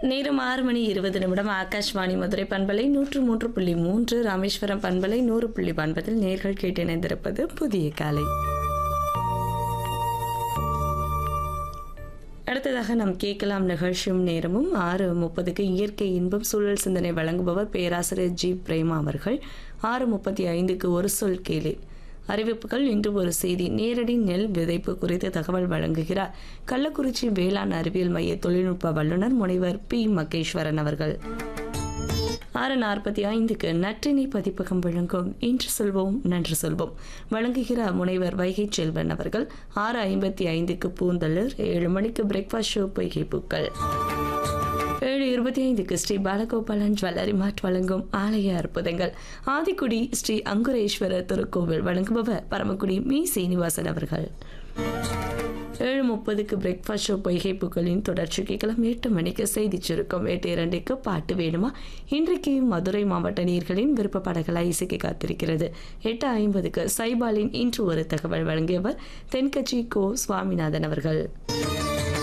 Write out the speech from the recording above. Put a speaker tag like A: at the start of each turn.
A: நேரம் ஆறு மணி இருபது நிமிடம் ஆகாஷ்வாணி மதுரை பண்பலை நூற்று மூன்று புள்ளி மூன்று ராமேஸ்வரம் பண்பலை நூறு புள்ளி ஒன்பதில் நேர்கள் கேட்டு இணைந்திருப்பது புதிய காலை அடுத்ததாக நாம் கேட்கலாம் நிகழ்ச்சியும் நேரமும் ஆறு முப்பதுக்கு இயற்கை இன்பம் சூழல் சிந்தனை வழங்குபவர் பேராசிரியர் ஜி பிரேமா அவர்கள் ஆறு முப்பத்தி ஐந்துக்கு ஒரு சொல் கேளு அறிவிப்புகள் இன்று ஒரு செய்தி நேரடி நெல் விதைப்பு குறித்து தகவல் வழங்குகிறார் கள்ளக்குறிச்சி வேளாண் அறிவியல் மைய தொழில்நுட்ப வல்லுநர் முனைவர் பி மகேஸ்வரன் அவர்கள் ஆறு நாற்பத்தி ஐந்துக்கு நற்றினை பதிப்பகம் வழங்கும் இன்று சொல்வோம் நன்று சொல்வோம் வழங்குகிறார் முனைவர் வைகை செல்வன் அவர்கள் ஆறு ஐம்பத்தி ஐந்துக்கு பூந்தளிர் ஏழு மணிக்கு பிரேக்ஃபாஸ்ட் ஷோ பொய்கை பூக்கள் ஏழு இருபத்தி ஐந்துக்கு ஸ்ரீ பாலகோபாலன் ஜுவல்லரி மார்ட் வழங்கும் ஆலய அற்புதங்கள் ஆதிக்குடி ஸ்ரீ அங்குரேஸ்வரர் திருக்கோவில் வழங்குபவர் பரமக்குடி மீ சீனிவாசன் அவர்கள் ஏழு முப்பதுக்கு பிரேக்ஃபாஸ்ட் ஷோ பொய்கை புகழின் தொடர்ச்சி கேட்கலாம் எட்டு மணிக்கு செய்தி சுருக்கம் எட்டு இரண்டுக்கு பாட்டு வேணுமா இன்றைக்கு மதுரை மாவட்ட நீர்களின் விருப்ப படங்களாக இசைக்க காத்திருக்கிறது எட்டு ஐம்பதுக்கு சைபாலின் இன்று ஒரு தகவல் வழங்கியவர் தென்கட்சி கோ சுவாமிநாதன் அவர்கள்